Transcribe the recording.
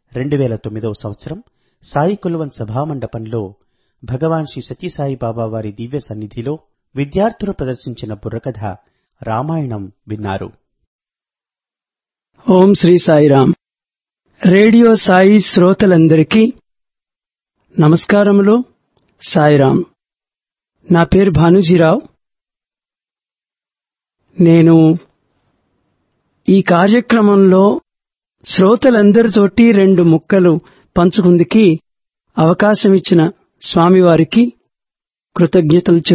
రెండు వేల తొమ్మిదవ సంవత్సరం సాయి కుల్వన్ సభామండపంలో భగవాన్ శ్రీ సత్యసాయి బాబా వారి దివ్య సన్నిధిలో విద్యార్థులు ప్రదర్శించిన బుర్రకథ రామాయణం విన్నారు ఓం శ్రీ సాయిరామ్ రేడియో సాయి శ్రోతలందరికీ నమస్కారములు సాయిరామ్ నా పేరు భానుజీరావు నేను ఈ కార్యక్రమంలో శ్రోతలందరితోటి రెండు ముక్కలు పంచుకుందికి అవకాశం ఇచ్చిన స్వామివారికి కృతజ్ఞతలు